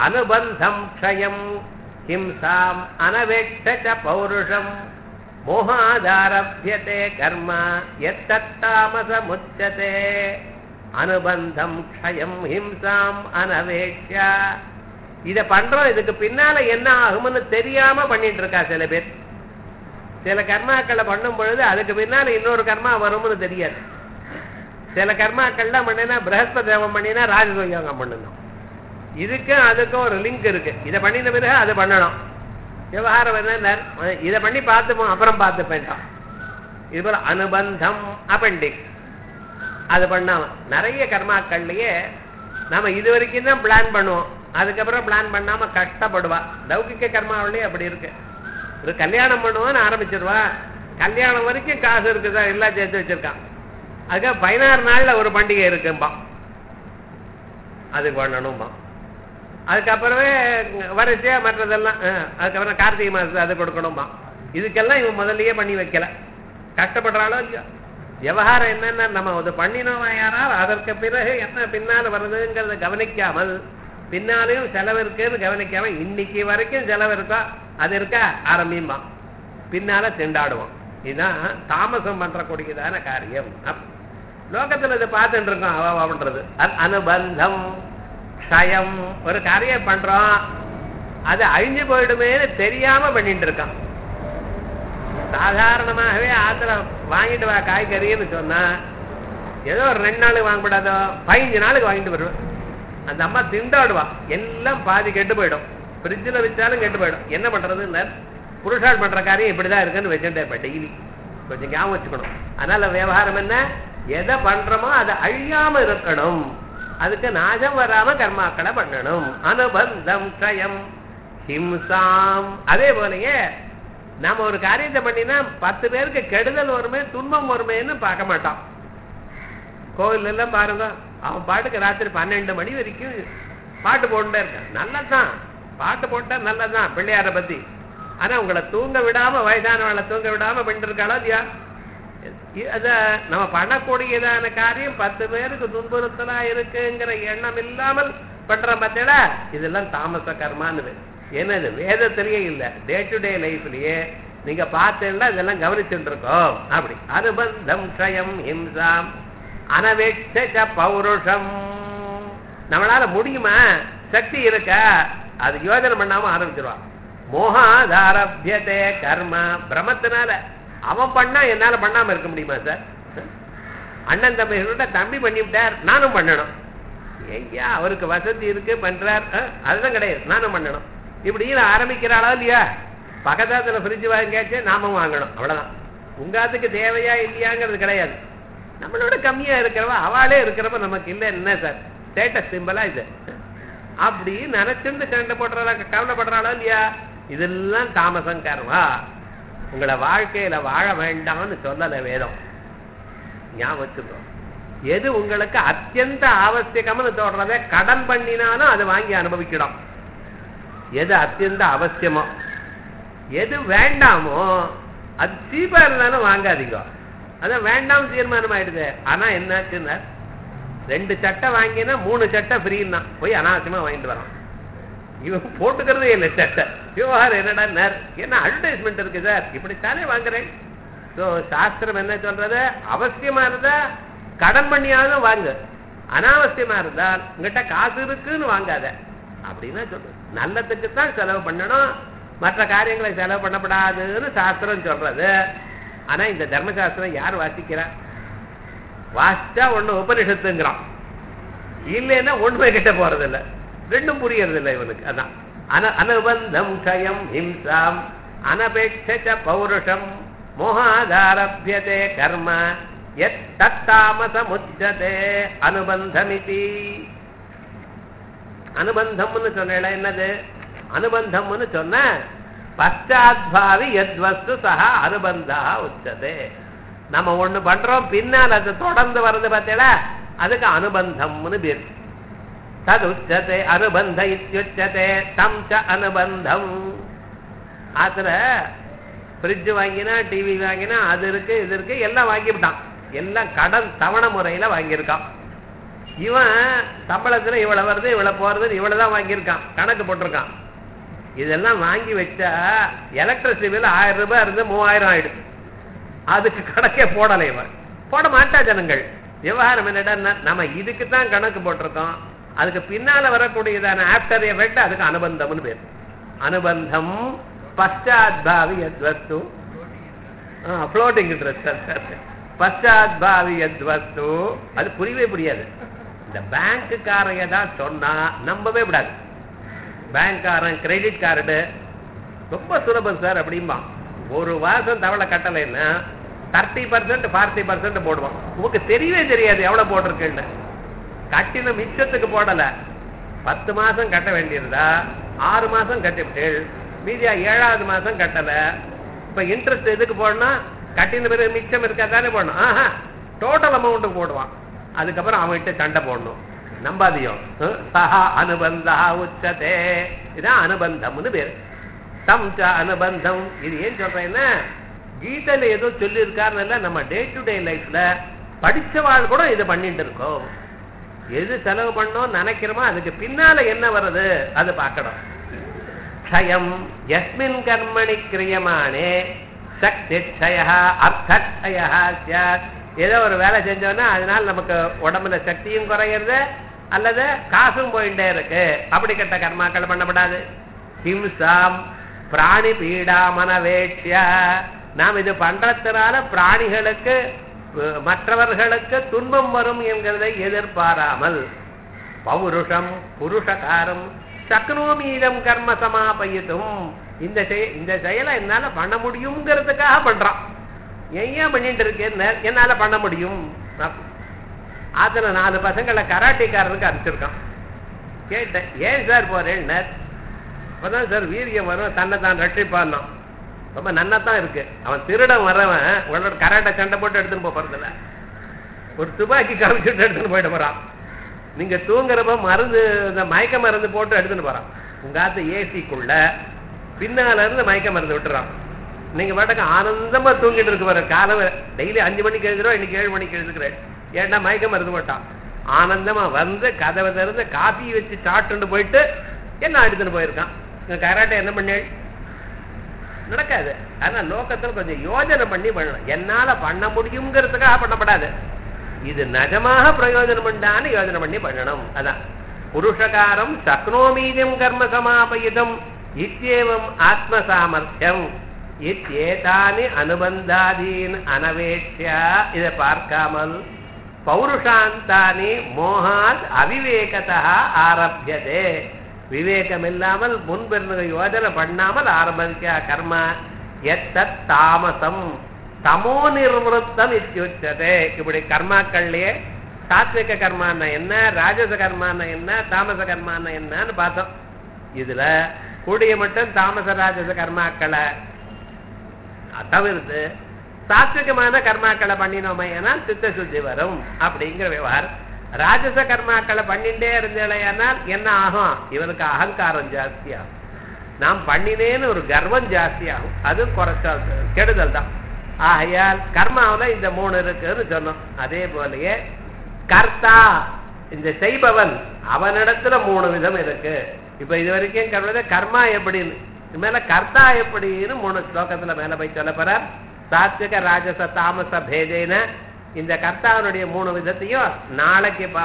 அனுபந்தம் க்ஷயம் ஹிம்சாம் அனவேட்ச பௌருஷம் மோகாதாரபியதே கர்ம எத்தத்தாமசமுச்சதே அனுபந்தம் க்ஷயம் ஹிம்சாம் அனவேட்ச இத பண்றோம் இதுக்கு பின்னால என்ன ஆகும்னு தெரியாம பண்ணிட்டு இருக்கா சில பேர் சில கர்மாக்களை பண்ணும் பொழுது அதுக்கு பின்னால இன்னொரு கர்மா வரும்னு தெரியாது சில கர்மாக்கள்லாம் பண்ணினா பிரகஸ்பதி தேவம் பண்ணினா ராஜசோகம் பண்ணணும் இதுக்கும் அதுக்கும் ஒரு லிங்க் இருக்கு இதை பண்ணின பிறகு அதை பண்ணணும் விவகாரம் என்ன இதை பண்ணி பார்த்துப்போம் அப்புறம் பார்த்து வேண்டாம் இது போல அனுபந்தம் அப்பெண்டிக்ஸ் அது பண்ணாம நிறைய கர்மாக்கள்லயே நாம இது வரைக்கும் தான் பிளான் பண்ணுவோம் அதுக்கப்புறம் பிளான் பண்ணாம கஷ்டப்படுவா லௌகிக்க கர்மாவிலேயே அப்படி இருக்கு ஒரு கல்யாணம் பண்ணுவான்னு ஆரம்பிச்சிருவா கல்யாணம் வரைக்கும் காசு இருக்குதா எல்லாம் சேர்த்து வச்சிருக்கான் அதுக்காக பதினாறு நாள்ல ஒரு பண்டிகை இருக்கும்பா அதுக்கு பண்ணணும்பா அதுக்கப்புறமே வரிசையா மற்றதெல்லாம் அஹ், அதுக்கப்புறம் கார்த்திகை மாசம் அது கொடுக்கணும்பா இதுக்கெல்லாம் இவன் முதல்லயே பண்ணி வைக்கல கஷ்டப்படுறாளோ இல்லையோ விவகாரம் என்னன்னா நம்ம அது பண்ணினோம் யாரால் அதற்கு பிறகு என்ன பின்னால் வருதுங்கிறத கவனிக்காமல் பின்னாலையும் செலவு இருக்குன்னு கவனிக்காம இன்னைக்கு வரைக்கும் செலவு இருக்கா அது இருக்கா ஆரம்பியுமா பின்னால திண்டாடுவோம் இதுதான் தாமசம் பண்றக்கூடியதான காரியம் அப்- லோகத்துல இதை பார்த்துட்டு இருக்கோம் அவ அவன்றது அ- அனுபந்தம் க்ஷயம் ஒரு காரியம் பண்றோம் அது அழிஞ்சு போயிடுமேன்னு தெரியாம பண்ணிட்டு இருக்கான் சாதாரணமாகவே ஆத்துல வாங்கிட்டு வா காய்கறின்னு சொன்னா ஏதோ ஒரு ரெண்டு நாளுக்கு வாங்கக்கூடாதோ பதினஞ்சு நாளுக்கு வாங்கிட்டு வருவேன் அந்த அம்மா திண்டாடுவா எல்லாம் பாதி கெட்டு போயிடும் ஃப்ரிட்ஜில் வச்சாலும் கெட்டு போயிடும் என்ன பண்றதுன்னு புருஷால் பண்ற காரியம் இப்படிதான் இருக்குன்னு வச்சுட்டே இப்ப டெய்லி கொஞ்சம் ஞாபகம் வச்சுக்கணும் அதனால விவகாரம் என்ன எதை பண்றோமோ அதை அழியாம இருக்கணும் அதுக்கு நாசம் வராம கர்மாக்களை பண்ணணும் அனுபந்தம் க்ஷயம் ஹிம்சாம் அதே போலயே நாம ஒரு காரியத்தை பண்ணினா பத்து பேருக்கு கெடுதல் வருமே துன்பம் வருமேன்னு பார்க்க மாட்டான் கோவில் எல்லாம் பாருங்க அவன் பாட்டுக்கு ராத்திரி பன்னெண்டு மணி வரைக்கும் பாட்டு போட்டுட்டே இருக்கான் நல்லதுதான் பாட்டு போட்டா நல்லதுதான் பிள்ளையார பத்தி ஆனா உங்களை தூங்க விடாம வயதானவளை தூங்க விடாம பண்ணிட்டு இருக்காளோ இல்லையா இ- அத நம்ம பண்ணக்கூடியதான காரியம் பத்து பேருக்கு துன்புறுத்தலா இருக்குங்கிற எண்ணம் இல்லாமல் பண்ற பார்த்தீங்களா இதெல்லாம் தாமச கர்மான்னு ஏன்னா இது வேதத்திலேயே இல்ல டே டு டே லைஃப்லயே நீங்க பார்த்தீங்கன்னா இதெல்லாம் கவனிச்சுட்டு இருக்கோம் அப்படி அனுபந்தம் க்ஷயம் ஹிம்சாம் அனவேட்ச பௌருஷம் நம்மளால முடியுமா சக்தி இருக்கா அது யோஜனை பண்ணாம ஆரம்பிச்சிருவான் மோகாதாரபியதே கர்ம பிரமத்தினால அவன் பண்ணா என்னால பண்ணாம இருக்க முடியுமா சார் அண்ணன் தம்பி கிட்ட தம்பி பண்ணிவிட்டார் நானும் பண்ணணும் ஐயா அவருக்கு வசதி இருக்கு பண்றார் அஹ், அதுதான் கிடையாது நானும் பண்ணணும் இப்படின்னு ஆரம்பிக்கிறாளா இல்லையா பக்கத்தாத்துல ஃப்ரிட்ஜ் வாங்கியாச்சு நாமும் வாங்கணும் அவ்வளவுதான் உங்காத்துக்கு தேவையா இல்லையாங்கிறது கிடையாது நம்மளோட கம்மியா இருக்கிறவ அவளே இருக்கிறப்ப நமக்கு இல்லை என்ன சார் ஸ்டேட்டஸ் சிம்பிளா இது அப்படி நினைச்சுண்டு கண்ட போடுறா கவலைப்படுறாளோ இல்லையா இதெல்லாம் தாமசம் கர்வா உங்களை வாழ்க்கையில வாழ வேண்டாம்னு சொல்லல வேதம் ஞாபகம் வச்சுக்கோ எது உங்களுக்கு அத்தியந்த ஆவசியகம்னு தோன்றதை கடன் பண்ணினாலும் அதை வாங்கி அனுபவிக்கணும் எது அத்தியந்த அவசியமோ எது வேண்டாமோ அது சீப்பா இருந்தாலும் வாங்காதீங்க அதான் வேண்டாம் தீர்மானம் ஆயிடுது ஆனா என்னாச்சுன்னா ரெண்டு சட்டை வாங்கினா மூணு சட்டை ஃப்ரீன்னா போய் அனாவசியமா வாங்கிட்டு வரான் இவன் போட்டுக்கிறதே இல்லை சட்டை விவகாரம் என்னடா நேர் என்ன அட்வர்டைஸ்மெண்ட் இருக்கு சார் இப்படித்தானே வாங்குறேன் ஸோ சாஸ்திரம் என்ன சொல்றது அவசியமா இருந்தா கடன் பண்ணியாவது வாங்கு அனாவசியமா இருந்தால் உங்ககிட்ட காசு இருக்குன்னு வாங்காத அப்படின்னா சொல்லு நல்லதுக்கு தான் செலவு பண்ணணும் மற்ற காரியங்களை செலவு பண்ணப்படாதுன்னு சாஸ்திரம் சொல்றது ஆனா இந்த தர்மசாஸ்திரம் யார் வாசிக்கிறா வாசிச்சா ஒண்ணு உபனிஷத்துங்கிறான் இல்லைன்னா ஒண்ணுமே கிட்ட போறது இல்ல ரெண்டும் புரியறது இல்ல இவனுக்கு அதான் அன அனுபந்தம் க்ஷயம் ஹிம்சாம் அனபேட்ச பௌருஷம் மோகாதாரபியதே கர்ம எத் தத்தாமசமுச்சதே அனுபந்தமிதி அனுபந்தம்னு சொன்ன என்னது அனுபந்தம்னு சொன்ன பశ్చాத்பாவி எத்வஸ்து சஹா அனுபந்தா உச்சதே நம்ம ஒண்ணு பண்றோம் பின்னால் அது தொடர்ந்து வருது பார்த்தீங்களா அதுக்கு அனுபந்தம்னு பேர் தது உச்சதே அனுபந்த இத்தியுச்சதே தம் ச அனுபந்தம் அதுல ஃப்ரிட்ஜ் வாங்கினா டிவி வாங்கினா அது இருக்கு இது இருக்கு எல்லாம் வாங்கிவிட்டான் எல்லாம் கடன் தவணை முறையில வாங்கியிருக்கான் இவன் சம்பளத்துல இவ்வளவு வருது இவ்வளவு போறது இவ்வளவுதான் வாங்கியிருக்கான் கணக்கு போட்டிருக்கான் இதெல்லாம் வாங்கி வச்சா எலக்ட்ரிசிட்டி பில் ஆயிரம் ரூபாய் இருந்து மூவாயிரம் ஆயிடுது அதுக்கு கணக்கே போடலை இவன் போட மாட்டா ஜனங்கள் விவகாரம் என்னடா நம்ம இதுக்கு தான் கணக்கு போட்டிருக்கோம் அதுக்கு பின்னால வரக்கூடியதான ஆப்டர் எஃபெக்ட் அதுக்கு அனுபந்தம்னு பேர் அனுபந்தம் பశ్చాத்பாவி யத்வஸ்து ஃப்ளோட்டிங் இன்ட்ரெஸ்ட் பశ్చాத்பாவி யத்வஸ்து அது புரியவே புரியாது இந்த பேங்க்குக்காரங்க தான் சொன்னா நம்பவே விடாது பேங்க்காரன் கிரெடிட் கார்டு ரொம்ப சுலபம் சார் அப்படிம்பான் ஒரு மாசம் தவளை கட்டலைன்னா தேர்ட்டி பர்சன்ட் ஃபார்ட்டி பர்சன்ட் போடுவான் உங்களுக்கு தெரியவே தெரியாது எவ்வளவு போட்டிருக்குன்னு கட்டின மிச்சத்துக்கு போடல பத்து மாசம் கட்ட வேண்டியிருந்தா ஆறு மாசம் கட்டிவிட்டு மீதியா ஏழாவது மாசம் கட்டல இப்ப இன்ட்ரெஸ்ட் எதுக்கு போடணும் கட்டின பிறகு மிச்சம் இருக்கா தானே போடணும் ஆஹா டோட்டல் அமௌண்ட் போடுவான் அதுக்கப்புறம் அவன்கிட்ட சண்டை போடணும் நம்பாதியம் ஹம், சஹா அனுபந்தா உச்சதே இதான் அனுபந்தம்னு பேரு தம் ச அனுபந்தம் இது ஏன் சொல்றேன்னா கீதையில ஏதோ சொல்லியிருக்காருன்னு நம்ம டே டு டே லைஃப்ல படிச்சவாள் கூட இதை பண்ணிட்டு இருக்கோம் எது செலவு பண்ணோம் நினைக்கிறோமோ அதுக்கு பின்னால என்ன வருது அது பார்க்கணும் க்ஷயம் எஸ்மின் கர்மணி கிரியமானே சக்தி க்ஷய அர்த்தக்ஷய சாத் ஏதோ ஒரு வேலை செஞ்சோன்னா அதனால நமக்கு உடம்புல சக்தியும் குறையிறது அல்லது காசும் போயிட்டே இருக்கு அப்படிப்பட்ட கர்மாக்கள் பண்ணப்படாது ஹிம்சாம் பிராணி பீடா மனவேட்சிய நாம் இது பண்றதுனால பிராணிகளுக்கு அஹ், மற்றவர்களுக்கு துன்பம் வரும் என்கிறதை எதிர்பாராமல் பௌருஷம் புருஷகாரம் சக்னோமீதம் கர்ம சமாபயித்தும் இந்த செய- இந்த செயலை என்னால பண்ண முடியுங்கிறதுக்காக பண்றான் ஏன் ஏன் பண்ணிட்டு இருக்கேன் என்னால பண்ண முடியும் அதுல நாலு பசங்களை கராட்டிக்காரனுக்கு அனுப்பிச்சிருக்கான் கேட்டேன் ஏன் சார் போறேன்னு அப்பதான் சார் வீரியம் வரும் தன்னை தான் ரட்சிப்பான் ரொம்ப நன்னதான் இருக்கு அவன் திருடன் வர்றவன் உங்களோட கராட்டை சண்டை போட்டு எடுத்துன்னு போக போறதில்ல ஒரு துப்பாக்கி காமிச்சுட்டு எடுத்துன்னு போயிட்டு போறான் நீங்க தூங்குறப்ப மருந்து இந்த மயக்க மருந்து போட்டு எடுத்துன்னு போறான் உங்க ஆத்து ஏசிக்குள்ள பின்னால இருந்து மயக்க மருந்து விட்டுறான் நீங்க பாட்டுக்கு ஆனந்தமா தூங்கிட்டு இருக்கு பாரு காலம் டெய்லி அஞ்சு மணிக்கு எழுதுறோம் இன்னைக்கு ஏழு மணிக்கு எழுதுக்கிறேன் ஏன்டா மயக்க மருந்து போட்டான் ஆனந்தமா வந்து கதவை திறந்து காஃபி வச்சு சாப்பிட்டுட்டு போயிட்டு என்ன எடுத்துன்னு போயிருக்கான் இங்க கராட்டை என்ன பண்ணு நடக்காது ஆனா லோகத்துல கொஞ்சம் யோஜனை பண்ணி பண்ணணும் என்னால பண்ண முடியுங்கிறதுக்காக பண்ணப்படாது இது நிஜமாக பிரயோஜனம் உண்டான்னு யோஜனை பண்ணி பண்ணணும் அதான் புருஷகாரம் சக்னோமீதியம் கர்ம சமாபயிதம் இத்தியேவம் ஆத்ம சாமர்த்தியம் இத்தேதானி அனுபந்தாதீன் அனவேட்சியா இதை பார்க்காமல் பௌருஷாந்தானி மோகாத் அவிவேகதா ஆரம்பியதே விவேகம் இல்லாமல் முன்பிருந்த யோஜனை பண்ணாமல் ஆரம்பிக்க கர்மா எத்தத் தாமசம் தமோ நிர்வத்தம் இத்தியுச்சதே இப்படி கர்மாக்கள்லயே சாத்விக கர்மான்னா என்ன ராஜச கர்மான்னா என்ன தாமச கர்மான்னா என்னன்னு பார்த்தோம் இதுல கூடிய மட்டும் தாமச ராஜச கர்மாக்களை தவிர்த்து சாத்விகமான கர்மாக்களை பண்ணினோமே ஏன்னா சித்த சுத்தி வரும் அப்படிங்கிற விவகாரம் ராஜச கர்மாக்களை பண்ணிட்டே இருந்தேனால் என்ன ஆகும் இவனுக்கு அகங்காரம் ஜாஸ்தியாகும் நாம் பண்ணினேன்னு ஒரு கர்வம் ஜாஸ்தியாகும் அது குறைச்சால் கெடுதல் தான் ஆகையால் கர்மாவுல இந்த மூணு இருக்குன்னு சொன்னோம் அதே போலயே கர்த்தா இந்த செய்பவன் அவனிடத்துல மூணு விதம் இருக்கு இப்ப இது வரைக்கும் கருவத கர்மா எப்படின்னு இது மேல கர்த்தா எப்படின்னு மூணு ஸ்லோகத்துல மேல போய் சொல்ல போறார் சாத்விக ராஜச தாமச பேதேன இந்த கர்த்தாவனுடைய மூணு விதத்தையும் நாளைக்கு பா